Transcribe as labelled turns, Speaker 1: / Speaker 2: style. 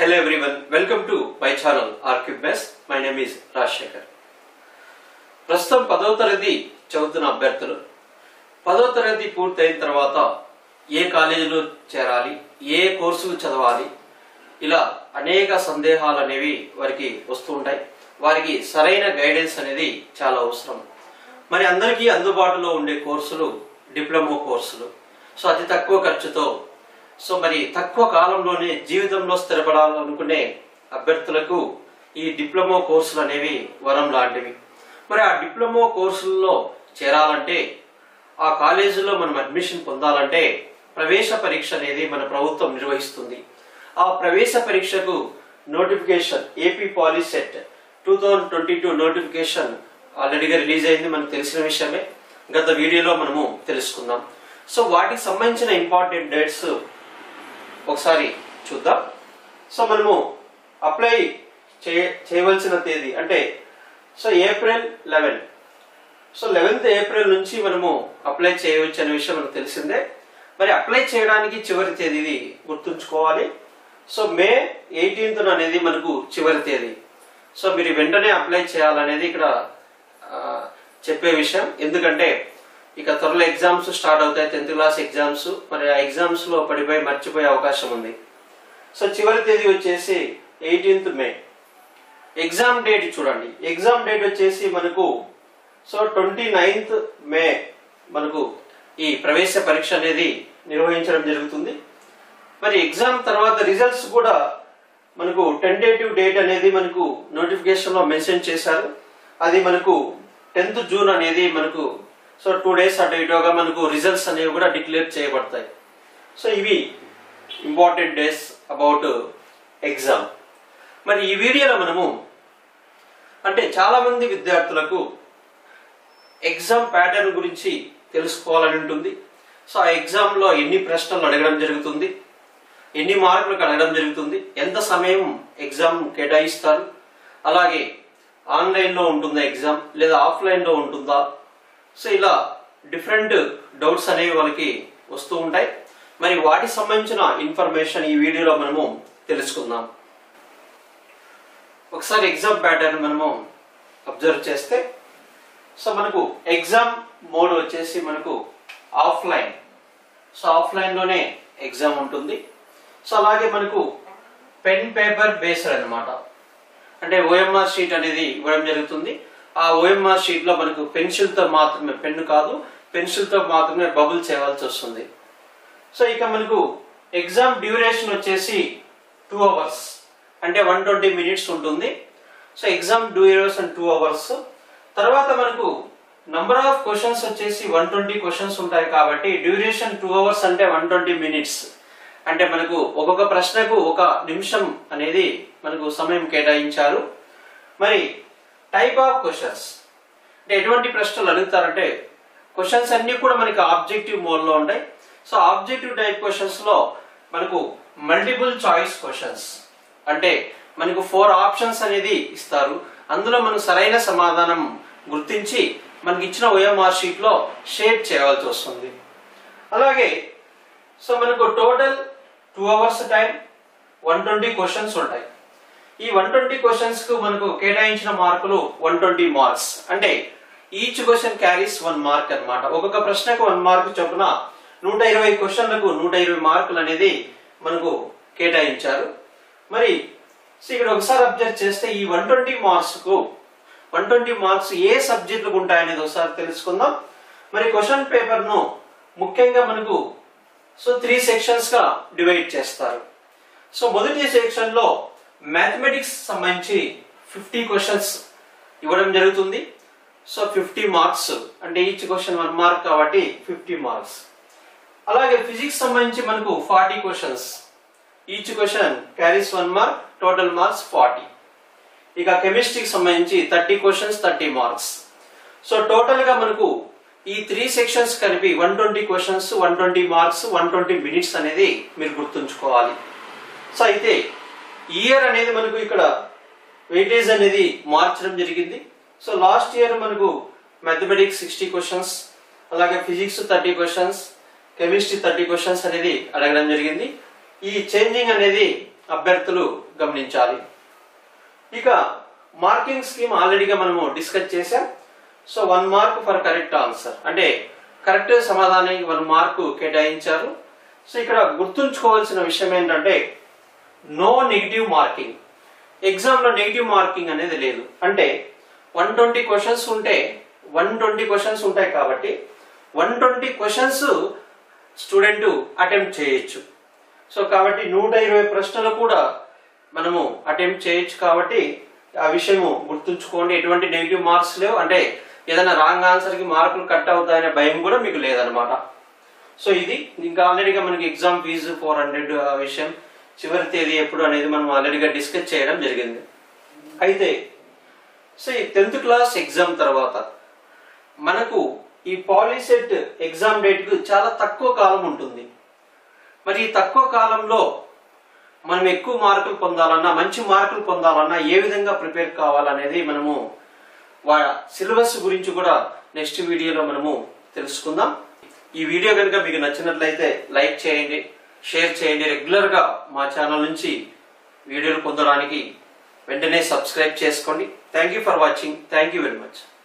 Speaker 1: hello everyone. Welcome to my channel Archive Best. My name is Rajshekar. ప్రస్తుతం పదవ తరగతి చదువుతున్న అభ్యర్థులు పదవ తరగతి పూర్తయిన తర్వాత ఏ కాలేజీలో చేరాలి ఏ కోర్సు చదవాలి ఇలా అనేక సందేహాలు అనేవి వారికి వస్తూ ఉంటాయి వారికి సరైన గైడెన్స్ అనేది చాలా అవసరం మరి అందరికీ అందుబాటులో ఉండే కోర్సులు డిప్లొమా కోర్సులు సో అతి తక్కువ ఖర్చుతో సో మరి తక్కువ కాలంలోనే జీవితంలో స్థిరపడాలనుకునే అభ్యర్థులకు ఈ డిప్లొమా కోర్సులు అనేవి వరం లాంటివి మరి ఆ డిప్లొమా కోర్సుల్లో చేరాలంటే ఆ కాలేజీలో మనం అడ్మిషన్ పొందాలంటే ప్రవేశ పరీక్ష అనేది మన ప్రభుత్వం నిర్వహిస్తుంది ఆ ప్రవేశ పరీక్షకు notification AP POLYCET two thousand twenty two notification ఆల్రెడీగా రిలీజ్ అయింది మనకు తెలిసిన విషయమే గత వీడియోలో మనము తెలుసుకుందాం సో వాటికి సంబంధించిన ఇంపార్టెంట్ డేట్స్ ఒకసారి చూద్దాం సో మనము అప్లై చేయ చేయవలసిన తేదీ అంటే so April eleven so eleventh April నుంచి మనము అప్లై చేయవచ్చు అనే విషయం మనకు తెలిసిందే మరి అప్లై చేయడానికి చివరి తేదీ గుర్తుంచుకోవాలి సో మే ఎయిటీన్త్ అనేది మనకు చివరి తేదీ సో మీరు వెంటనే అప్లై చేయాలనేది ఇక్కడ ఆ, చెప్పే విషయం ఎందుకంటే ఇక త్వరలో ఎగ్జామ్స్ స్టార్ట్ అవుతాయి టెన్త్ క్లాస్ ఎగ్జామ్స్ మరి ఆ ఎగ్జామ్స్ లో పడిపోయి మర్చిపోయే అవకాశం ఉంది సో చివరి తేదీ వచ్చేసి ఎయిటీన్త్ మే ఎగ్జామ్ డేట్ చూడండి ఎగ్జామ్ డేట్ వచ్చేసి మనకు సో ట్వంటీ నైన్త్ మే మనకు ఈ ప్రవేశ పరీక్ష అనేది నిర్వహించడం జరుగుతుంది మరి ఎగ్జామ్ తర్వాత రిజల్ట్స్ కూడా మనకు టెంటేటివ్ డేట్ అనేది మనకు నోటిఫికేషన్ లో మెన్షన్ చేశారు అది మనకు టెన్త్ జూన్ అనేది మనకు సో టూ డేస్ అటు ఇటుగా మనకు రిజల్ట్స్ అనేవి కూడా డిక్లేర్ చేయబడతాయి సో ఇవి ఇంపార్టెంట్ డేస్ అబౌట్ ఎగ్జామ్ మరి ఈ వీడియోలో మనము అంటే చాలా మంది విద్యార్థులకు ఎగ్జామ్ ప్యాటర్న్ గురించి తెలుసుకోవాలని ఉంటుంది సో ఆ ఎగ్జామ్ లో ఎన్ని ప్రశ్నలు అడగడం జరుగుతుంది ఎన్ని మార్కులకు అడగడం జరుగుతుంది ఎంత సమయం ఎగ్జామ్ కేటాయిస్తారు అలాగే ఆన్లైన్ లో ఉంటుందా ఎగ్జామ్ లేదా ఆఫ్లైన్ లో ఉంటుందా సో ఇలా డిఫరెంట్ డౌట్స్ అనేవి వాళ్ళకి వస్తూ ఉంటాయి మరి వాటికి సంబంధించిన ఇన్ఫర్మేషన్ ఈ వీడియోలో మనము తెలుసుకుందాం ఒకసారి ఎగ్జామ్ ప్యాటర్న్ మనము అబ్జర్వ్ చేస్తే సో మనకు ఎగ్జామ్ మోడ్ వచ్చేసి మనకు ఆఫ్లైన్ సో ఆఫ్లైన్ లోనే ఎగ్జామ్ ఉంటుంది సో అలాగే మనకు పెన్ పేపర్ బేస్డ్ అన్నమాట అంటే ఓఎంఆర్ షీట్ అనేది ఇవ్వడం జరుగుతుంది ఆ ఓఎంఆర్ షీట్ లో మనకు పెన్సిల్ తో మాత్రమే పెన్ను కాదు పెన్సిల్ తో మాత్రమే బబుల్ చేయవలసి వస్తుంది సో ఇక మనకు ఎగ్జామ్ డ్యూరేషన్ వచ్చేసి టూ అవర్స్ అంటే వన్ ట్వంటీ మినిట్స్ ఉంటుంది so exam duration two hours తర్వాత మనకు నంబర్ ఆఫ్ క్వశ్చన్స్ వచ్చేసి వన్ ట్వంటీ క్వశ్చన్స్ ఉంటాయి కాబట్టి డ్యూరేషన్ టూ అవర్స్ అంటే వన్ ట్వంటీ మినిట్స్ అంటే మనకు ఒక్కొక్క ప్రశ్నకు ఒక నిమిషం అనేది మనకు సమయం కేటాయించారు మరి టైప్ ఆఫ్ క్వశ్చన్స్ అంటే ఎటువంటి ప్రశ్నలు అడుగుతారంటే క్వశ్చన్స్ అన్ని కూడా మనకి ఆబ్జెక్టివ్ మోడ్ లో ఉంటాయి సో ఆబ్జెక్టివ్ టైప్ క్వశ్చన్స్ లో మనకు మల్టిపుల్ చాయిస్ క్వశ్చన్స్ అంటే మనకు ఫోర్ ఆప్షన్స్ అనేది ఇస్తారు అందులో మనం సరైన సమాధానం గుర్తించి మనకి ఇచ్చిన ఓఎంఆర్ షీట్ లో షేర్ చేయవలసి వస్తుంది అలాగే సో మనకు total two hours time one twenty questions ఉంటాయి ఈ వన్ ట్వంటీ క్వశ్చన్స్ కు మనకు కేటాయించిన మార్కులు వన్ ట్వంటీ మార్క్స్ అంటే each question carries one mark అన్నమాట ఒక్కొక్క ప్రశ్నకు వన్ మార్క్ చొప్పున నూట ఇరవై క్వశ్చన్లకు నూట ఇరవై మార్కులు అనేది మనకు కేటాయించారు మరి సో ఇక్కడ ఒకసారి అబ్జర్వ్ చేస్తే ఈ వన్ ట్వంటీ మార్క్స్ కు వన్ ట్వంటీ మార్క్స్ ఏ సబ్జెక్టులకు ఉంటాయనేది ఒకసారి తెలుసుకుందాం మరి క్వశ్చన్ పేపర్ ను ముఖ్యంగా మనకు సో త్రీ సెక్షన్స్ గా డివైడ్ చేస్తారు సో మొదటి సెక్షన్ లో మ్యాథమెటిక్స్ సంబంధించి ఫిఫ్టీ క్వశ్చన్స్ ఇవ్వడం జరుగుతుంది సో ఫిఫ్టీ మార్క్స్ అంటే ఈచ్ క్వశ్చన్ వన్ మార్క్ కాబట్టి ఫిఫ్టీ మార్క్స్ అలాగే ఫిజిక్స్ సంబంధించి మనకు forty questions each question carries one mark total marks forty ఇక కెమిస్ట్రీకి సంబంధించి thirty questions thirty marks so total గా మనకు ఈ త్రీ సెక్షన్స్ కలిపి one twenty questions one twenty marks one twenty minutes అనేది మీరు గుర్తుంచుకోవాలి సో అయితే ఇయర్ అనేది మనకు ఇక్కడ వెయిటేజ్ అనేది మార్చడం జరిగింది సో లాస్ట్ ఇయర్ మనకు మ్యాథమెటిక్స్ సిక్స్టీ క్వశ్చన్స్ అలాగే physics thirty questions chemistry thirty questions అనేది అడగడం జరిగింది ఈ చేంజింగ్ అనేది అభ్యర్థులు గమనించాలి ఇక మార్కింగ్ స్కీమ్ ఆల్రెడీగా మనము డిస్కస్ చేసాం so one mark for correct answer అంటే కరెక్ట్ సమాధానానికి వన్ మార్కు కేటాయించారు సో ఇక్కడ గుర్తుంచుకోవాల్సిన విషయం ఏంటంటే నో నెగిటివ్ మార్కింగ్ ఎగ్జామ్లో నెగిటివ్ మార్కింగ్ అనేది లేదు అంటే వన్ ట్వంటీ క్వశ్చన్స్ ఉంటే వన్ ట్వంటీ క్వశ్చన్స్ ఉంటాయి కాబట్టి one twenty questions student attempt చేయొచ్చు సో కాబట్టి నూట ఇరవై ప్రశ్నలు కూడా మనము అటెంప్ట్ చేయొచ్చు కాబట్టి ఆ విషయము గుర్తుంచుకోండి ఎటువంటి నెగిటివ్ మార్క్స్ లేవు అంటే ఏదైనా రాంగ్ ఆన్సర్కి మార్కులు కట్ అవుతాయనే భయం కూడా మీకు లేదనమాట సో ఇది ఇంకా ఆల్రెడీగా మనకి ఎగ్జామ్ ఫీజు ఫోర్ హండ్రెడ్ ఆ విషయం చివరి తేదీ ఎప్పుడు అనేది మనం ఆల్రెడీగా డిస్కస్ చేయడం జరిగింది అయితే సో ఈ టెన్త్ క్లాస్ ఎగ్జామ్ తర్వాత మనకు ఈ పాలిసెట్ ఎగ్జామ్ డేట్కు చాలా తక్కువ కాలం ఉంటుంది మరి ఈ తక్కువ కాలంలో మనం ఎక్కువ మార్కులు పొందాలన్నా మంచి మార్కులు పొందాలన్నా ఏ విధంగా ప్రిపేర్ కావాలనేది మనము వా సిలబస్ గురించి కూడా నెక్స్ట్ వీడియోలో మనము తెలుసుకుందాం ఈ వీడియో కనుక మీకు నచ్చినట్లయితే లైక్ చేయండి షేర్ చేయండి రెగ్యులర్గా మా ఛానల్ నుంచి వీడియోలు పొందడానికి వెంటనే సబ్స్క్రైబ్ చేసుకోండి thank you for watching thank you very much